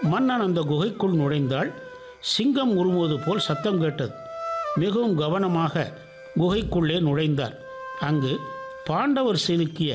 மன்னன் அந்த குகைக்குள் நுழைந்தால் சிங்கம் உருமுவது போல் சத்தம் கேட்டது மிகவும் கவனமாக குகைக்குள்ளே நுழைந்தார் அங்கு பாண்டவர் செதுக்கிய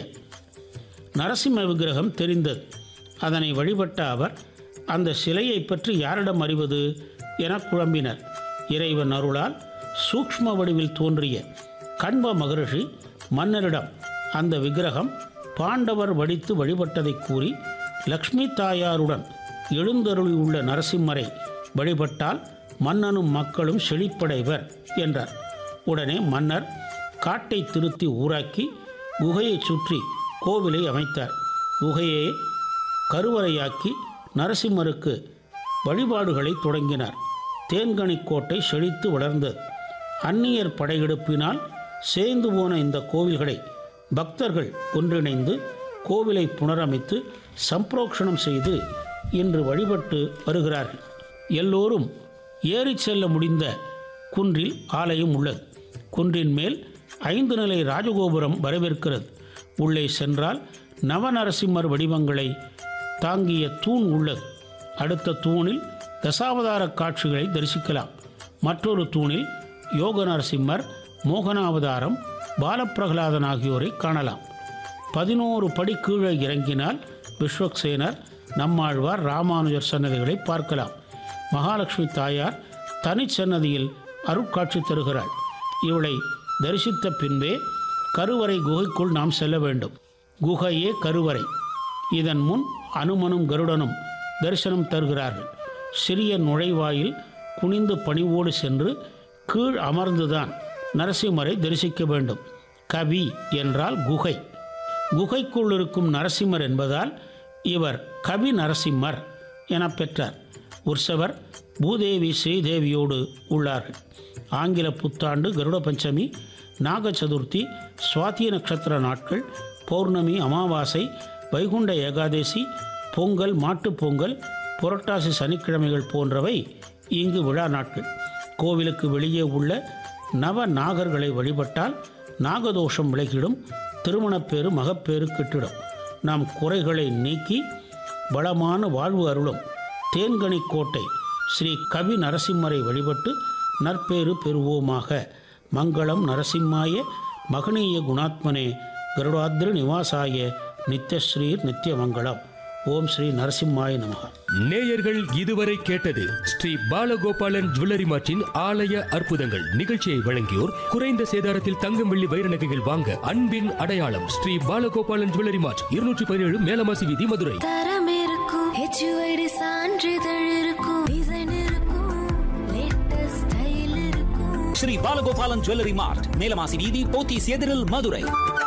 நரசிம்ம விக்கிரகம் தெரிந்தது அதனை வழிபட்ட அவர் அந்த சிலையை பற்றி யாரிடம் அறிவது என குழம்பினர் இறைவன் அருளால் சூக்ஷ்ம வடிவில் தோன்றிய கண்ப மகரிஷி மன்னரிடம் அந்த விக்கிரகம் பாண்டவர் வடித்து வழிபட்டதை கூறி லக்ஷ்மி தாயாருடன் எழுந்தருளியுள்ள நரசிம்மரை வழிபட்டால் மன்னனும் மக்களும் செழிப்படைவர் என்றார் உடனே மன்னர் காட்டை திருத்தி ஊராக்கி குகையைச் சுற்றி கோவிலை அமைத்தார் குகையை கருவறையாக்கி நரசிம்மருக்கு வழிபாடுகளை தொடங்கினார் தேன்கனிக்கோட்டை செழித்து வளர்ந்தது அந்நியர் படையெடுப்பினால் சேர்ந்து போன இந்த கோவில்களை பக்தர்கள் ஒன்றிணைந்து கோவிலை புனரமைத்து சம்பிரோக்ஷணம் செய்து இன்று வழிபட்டு வருகிறார்கள் எல்லோரும் ஏறி செல்ல முடிந்த குன்றில் ஆலயம் உள்ளது குன்றின் மேல் ஐந்து நிலை ராஜகோபுரம் வரவேற்கிறது உள்ளே சென்றால் நவநரசிம்மர் வடிவங்களை தாங்கிய தூண் உள்ளது அடுத்த தூணில் தசாவதார காட்சிகளை தரிசிக்கலாம் மற்றொரு தூணில் யோக நரசிம்மர் மோகனாவதாரம் பாலப்பிரகலாதன் ஆகியோரை காணலாம் பதினோரு படி கீழே இறங்கினால் விஸ்வக்சேனர் நம்மாழ்வார் ராமானுஜர் சன்னதிகளை பார்க்கலாம் மகாலட்சுமி தாயார் தனிச்சன்னதியில் அருட்காட்சி தருகிறாள் இவளை தரிசித்த பின்பே கருவறை குகைக்குள் நாம் செல்ல வேண்டும் குகையே கருவறை இதன் முன் அனுமனும் கருடனும் தரிசனம் தருகிறார்கள் சிறிய நுழைவாயில் குனிந்து பணிவோடு சென்று கீழ் அமர்ந்துதான் நரசிம்மரை தரிசிக்க வேண்டும் கவி என்றால் குகை குகைக்குள் இருக்கும் நரசிம்மர் என்பதால் இவர் கவி நரசிம்மர் என பெற்றார் உற்சவர் பூதேவி ஸ்ரீதேவியோடு உள்ளார்கள் ஆங்கில புத்தாண்டு கருட பஞ்சமி நாக சதுர்த்தி சுவாதி நட்சத்திர நாட்கள் பௌர்ணமி அமாவாசை வைகுண்ட ஏகாதேசி பொங்கல் மாட்டுப் பொங்கல் புரட்டாசி சனிக்கிழமைகள் போன்றவை இங்கு விழா நாட்கள் கோவிலுக்கு வெளியே உள்ள நவ நாகர்களை வழிபட்டால் நாகதோஷம் விலகிடும் திருமணப்பேறு மகப்பேறு கிட்டிடும் நம் குறைகளை நீக்கி வளமான வாழ்வு அருளும் தேன்கனி கோட்டை ஸ்ரீ கவி நரசிம்மரை வழிபட்டு நற்பேறு பெறுவோமாக மங்களம் நரசிம்மாய மகனீய குணாத்மனே கருடாத்ரி நிவாசாய நித்யஸ்ரீர் நித்யமங்கலம் ஓம் ஸ்ரீ நரசிம்மாய நமகா நேயர்கள் இதுவரை கேட்டது ஸ்ரீ பாலகோபாலன் ஜுவல்லரி மார்ட்டின் ஆலய அற்புதங்கள் நிகழ்ச்சியை வழங்கியோர் குறைந்த சேதாரத்தில் தங்கம் வெள்ளி வைர நகைகள் வாங்க அன்பின் அடையாளம் ஸ்ரீ பாலகோபாலன் ஜுவல்லரி மார்ட் இருநூற்றி பதினேழு மேலமாசி வீதி மதுரை தரம் இருக்கும் ஹெச்யூஐடி சான்றிதழ் இருக்கும் டிசைன் இருக்கும் லேட்டஸ்ட் ஸ்டைல் இருக்கும் ஸ்ரீ பாலகோபாலன் ஜுவல்லரி மார்ட் மேலமாசி வீதி போத்தீஸ் எதிரில் மதுரை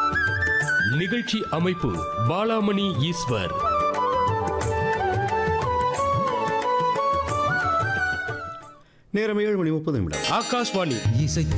நிகழ்ச்சி அமைப்பு பாலாமணி ஈஸ்வர் நேரம் ஏழு மணி முப்பது நிமிடம் ஆகாஷ்வாணி இசை